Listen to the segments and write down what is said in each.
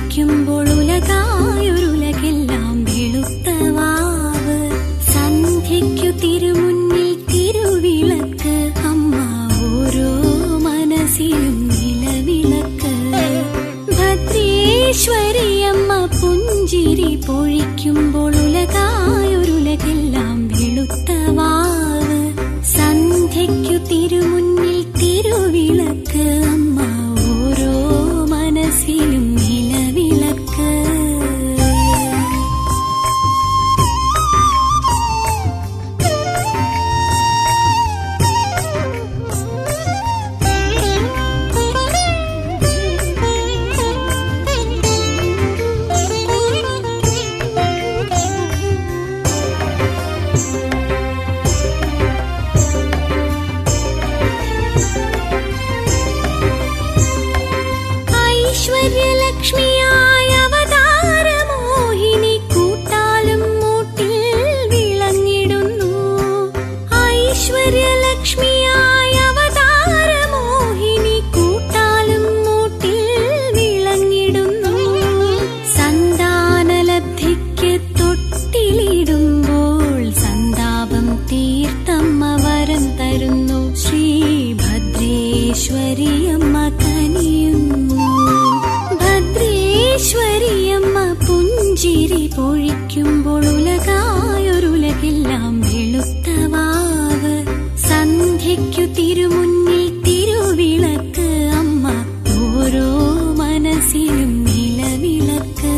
പൊഴിക്കുമ്പോൾ ഉലകായൊരുലകെല്ലാം വെളുത്തവാവ് സന്ധ്യയ്ക്കു തിരുമുന്നിൽ തിരുവിളക്ക് അമ്മ ഓരോ മനസ്സിലും നിലവിളക്ക് ഭദ്രേശ്വരിയമ്മ പുഞ്ചിരി പൊഴിക്കുമ്പോൾ ഉലകായൊരുലകെല്ലാം വെളുത്തവാവ് സന്ധ്യയ്ക്കു തിരുമുന്നിൽ തിരുവിളക്ക് അമ്മ ഓരോ മനസ്സിലും നിലവിളക്ക് ഐശ്വര്യലക്ഷ്മിയായ അവതാരമോഹിനി കൂട്ടാലും മൂട്ടിൽ വിളങ്ങിടുന്നു ഐശ്വര്യലക്ഷ്മിയായ അവതാരമോഹിനി കൂട്ടാലും മൂട്ടിൽ വിളങ്ങിടുന്നു സന്താനലബ്ധിക്ക് തൊട്ടിലിടുമ്പോൾ സന്താപം തീർത്തമ്മ വരം തരുന്നു ശ്രീഭദ്രേശ്വരിയമ്മ കനിയുന്നു ഭദ്രേശ്വരിയമ്മ പുഞ്ചിരി പൊഴിക്കുമ്പോൾ ഉലകായൊരുലകെല്ലാം വെളുത്തവാവ് സന്ധ്യയ്ക്കു തിരുമുന്നിൽ തിരുവിളക്ക് അമ്മ ഓരോ മനസ്സിലും നിലവിളക്ക്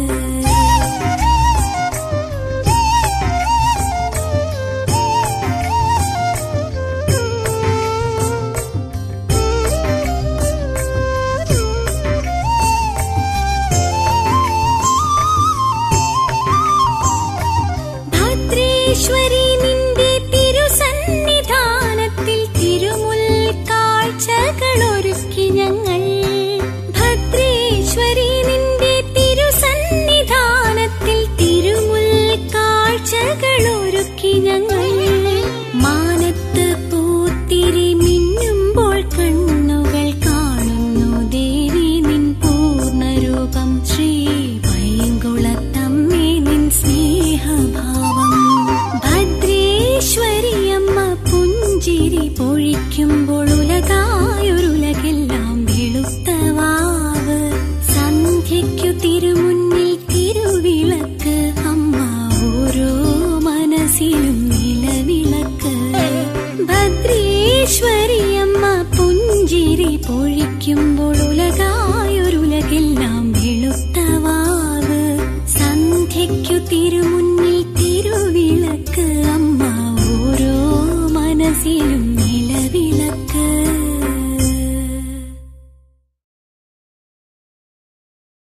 ഭദ്രേശ്വരി നിന്റെ തിരുസന്നിധാനത്തിൽ തിരുമുൽ കാഴ്ചകൾ ഒരുക്കി ഞങ്ങൾ ഭദ്രേശ്വരി നിന്റെ തിരുസന്നിധാനത്തിൽ തിരുമുൽ കാഴ്ചകൾ ഒരുക്കി ഞങ്ങൾ മാനത്ത്